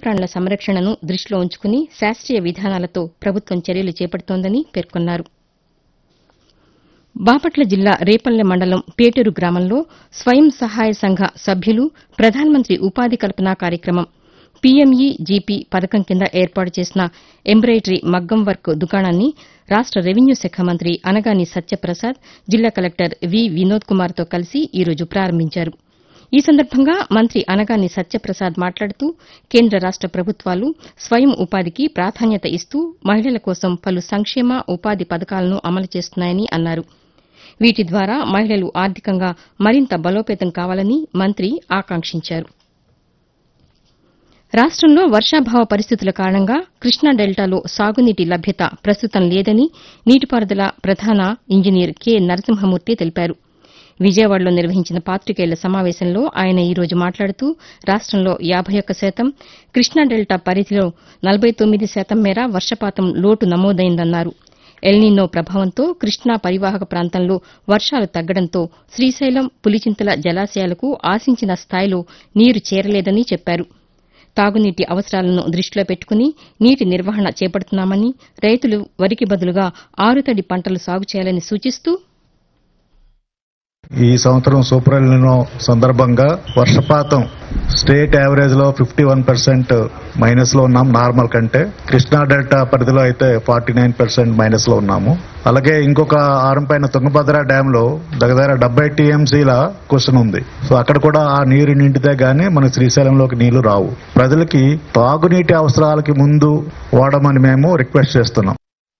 వన్యప్రాణుల సంరక్షణను దృష్టిలో ఉంచుకుని శాస్త్రీయ విధానాలతో ప్రభుత్వం చర్యలు చేపడుతోందని పేర్కొన్నారు బాపట్ల జిల్లా రేపల్లె మండలం పేటూరు గ్రామంలో స్వయం సహాయ సంఘ సభ్యులు ప్రధానమంత్రి ఉపాధి కల్పన కార్యక్రమం పీఎంఈ జీపీ పథకం కింద ఏర్పాటు చేసిన ఎంబ్రాయిడరీ మగ్గం వర్క్ దుకాణాన్ని రాష్ట రెవెన్యూ శాఖ మంత్రి అనగాని సత్యప్రసాద్ జిల్లా కలెక్టర్ వి వినోద్ కుమార్తో కలిసి ఈ రోజు ప్రారంభించారు ఈ సందర్భంగా మంత్రి అనగాని సత్యప్రసాద్ మాట్లాడుతూ కేంద్ర రాష్ట ప్రభుత్వాలు స్వయం ఉపాధికి ప్రాధాన్యత ఇస్తూ మహిళల కోసం పలు సంక్షేమ ఉపాధి పథకాలను అమలు చేస్తున్నాయని అన్నారు వీటి ద్వారా మహిళలు ఆర్థికంగా మరింత బలోపేతం కావాలని మంత్రి ఆకాంక్షించారు రాష్టంలో వర్షాభావ పరిస్థితుల కారణంగా కృష్ణా డెల్టాలో సాగునీటి లభ్యత ప్రస్తుతం లేదని నీటిపారుదల ప్రధాన ఇంజనీర్ కె నరసింహమూర్తి తెలిపారు విజయవాడలో నిర్వహించిన పాతికేయుల సమావేశంలో ఆయన ఈ రోజు మాట్లాడుతూ రాష్టంలో యాబై ఒక్క శాతం కృష్ణా డెల్టా పరిధిలో నలబై తొమ్మిది శాతం మేర వర్షపాతం లోటు నమోదైందన్నారు ఎల్నినో ప్రభావంతో కృష్ణా పరివాహక ప్రాంతంలో వర్షాలు తగ్గడంతో శ్రీశైలం పులిచింతల జలాశయాలకు ఆశించిన స్థాయిలో నీరు చేరలేదని చెప్పారు తాగునీటి అవసరాలను దృష్టిలో పెట్టుకుని నీటి నిర్వహణ చేపడుతున్నామని రైతులు వరికి బదులుగా ఆరుతడి పంటలు సాగు చేయాలని సూచిస్తూ ఈ సంవత్సరం సూపర్ ఎల్నినో సందర్భంగా వర్షపాతం స్టేట్ యావరేజ్ లో ఫిఫ్టీ వన్ పర్సెంట్ మైనస్ లో ఉన్నాం నార్మల్ కంటే కృష్ణా డెల్టా పరిధిలో అయితే ఫార్టీ నైన్ పర్సెంట్ మైనస్ లో ఉన్నాము అలాగే ఇంకొక ఆరం పైన తుంగభద్ర డ్యామ్ లో దగ్గర డెబ్బై టీఎంసీల క్వశ్చన్ ఉంది సో అక్కడ కూడా ఆ నీరు నిండితే గానీ మన శ్రీశైలంలోకి నీళ్లు రావు ప్రజలకి తాగునీటి అవసరాలకి ముందు వాడమని మేము రిక్వెస్ట్ చేస్తున్నాం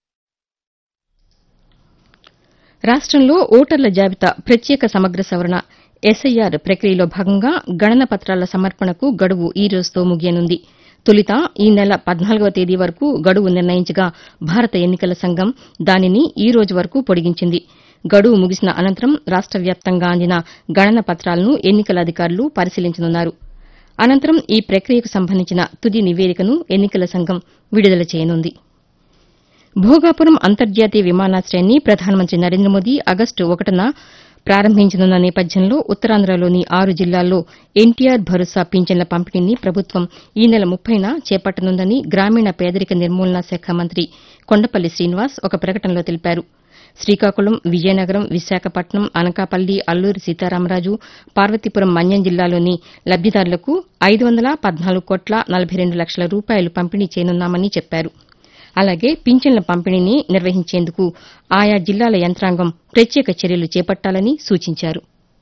రాష్టంలో ఓటర్ల జాబితా ప్రత్యేక సమగ్ర సవరణ ఎస్ఐఆర్ ప్రక్రియలో భాగంగా గణన పత్రాల సమర్పణకు గడువు ఈ రోజుతో ముగియనుంది తొలిత ఈ నెల పద్నాలుగవ తేదీ వరకు గడువు నిర్ణయించగా భారత ఎన్నికల సంఘం దానిని ఈ రోజు వరకు పొడిగించింది గడువు ముగిసిన అనంతరం రాష్ట వ్యాప్తంగా అందిన గణన పత్రాలను ఎన్నికల అధికారులు పరిశీలించనున్నారు అనంతరం ఈ ప్రక్రియకు సంబంధించిన తుది నివేదికను ఎన్నికల సంఘం విడుదల చేయనుంది భోగాపురం అంతర్జాతీయ విమానాశ్రయాన్ని ప్రధానమంత్రి నరేంద్ర మోదీ ఆగస్టు ఒకటిన ప్రారంభించనున్న నేపథ్యంలో ఉత్తరాంధ్రలోని ఆరు జిల్లాల్లో ఎన్టీఆర్ భరోసా పింఛన్ల పంపిణీని ప్రభుత్వం ఈ నెల ముప్పైన చేపట్టనుందని గ్రామీణ పేదరిక నిర్మూలన శాఖ మంత్రి కొండపల్లి శ్రీనివాస్ ఒక ప్రకటనలో తెలిపారు శ్రీకాకుళం విజయనగరం విశాఖపట్నం అనకాపల్లి అల్లూరి సీతారామరాజు పార్వతీపురం మన్యం జిల్లాలోని లబ్దిదారులకు ఐదు వందల పద్నాలుగు కోట్ల నలభై రెండు లక్షల రూపాయలు పంపిణీ చేయనున్నామని చెప్పారు అలాగే పింఛన్ల పంపిణీని నిర్వహించేందుకు ఆయా జిల్లాల యంత్రాంగం ప్రత్యేక చర్యలు చేపట్టాలని సూచించారు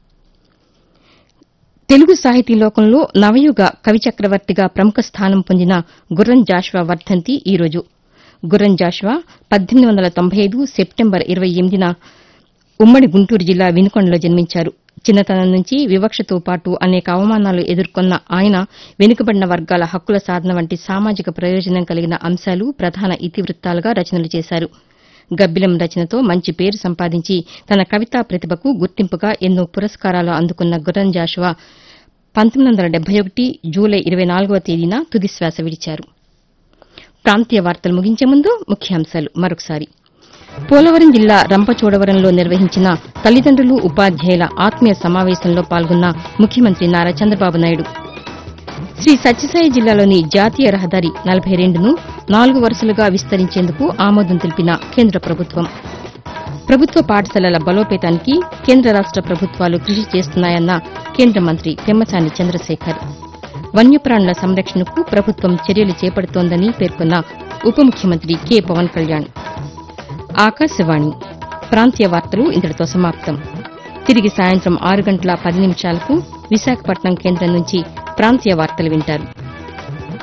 తెలుగు సాహితీ లోకంలో నవయుగ కవి చక్రవర్తిగా ప్రముఖ స్థానం పొందిన గుర్రం జాషువా వర్ధంతి ఈ రోజు గుర్రం జాషువా పద్దెనిమిది వందల తొంభై ఐదు సెప్టెంబర్ ఇరవై ఎనిమిదిన ఉమ్మడి గుంటూరు జిల్లా వినుకొండలో జన్మించారు చిన్నతనం నుంచి వివక్షతో పాటు అనేక అవమానాలు ఎదుర్కొన్న ఆయన వెనుకబడిన వర్గాల హక్కుల సాధన వంటి సామాజిక ప్రయోజనం కలిగిన అంశాలు ప్రధాన ఇతివృత్తాలుగా రచనలు చేశారు గబ్బిలం రచనతో మంచి పేరు సంపాదించి తన కవితా ప్రతిభకు గుర్తింపుగా ఎన్నో పురస్కారాలు అందుకున్న గుర్రం జాషువా పంతొమ్మిది వందల డెబ్బై ఒకటి జూలై ఇరవై నాలుగవ తేదీన తుదిశ్వాస విడిచారు ప్రాంతీయ వార్తలు ముగించే ముందు ముఖ్యాంశాలు మరొకసారి పోలవరం జిల్లా రంపచోడవరంలో నిర్వహించిన తల్లిదండ్రులు ఉపాధ్యాయుల ఆత్మీయ సమావేశంలో పాల్గొన్న ముఖ్యమంత్రి నారా చంద్రబాబు నాయుడు శ్రీ సత్యసాయి జిల్లాలోని జాతీయ రహదారి నలభై రెండును నాలుగు వరుసలుగా విస్తరించేందుకు ఆమోదం తెలిపిన కేంద్ర ప్రభుత్వం ప్రభుత్వ పాఠశాలల బలోపేతానికి కేంద్ర రాష్ట ప్రభుత్వాలు కృషి చేస్తున్నాయన్న కేంద్ర మంత్రి పెమ్మసాని చంద్రశేఖర్ వన్యప్రాణుల సంరక్షణకు ప్రభుత్వం చర్యలు చేపడుతోందని పేర్కొన్న ఉప ముఖ్యమంత్రి కె పవన్ కళ్యాణ్ ఆకాశవాణి ప్రాంతీయ వార్తలు ఇంతటితో సమాప్తం తిరిగి సాయంత్రం ఆరు గంటల పది నిమిషాలకు విశాఖపట్నం కేంద్రం నుంచి ప్రాంతీయ వార్తలు వింటారు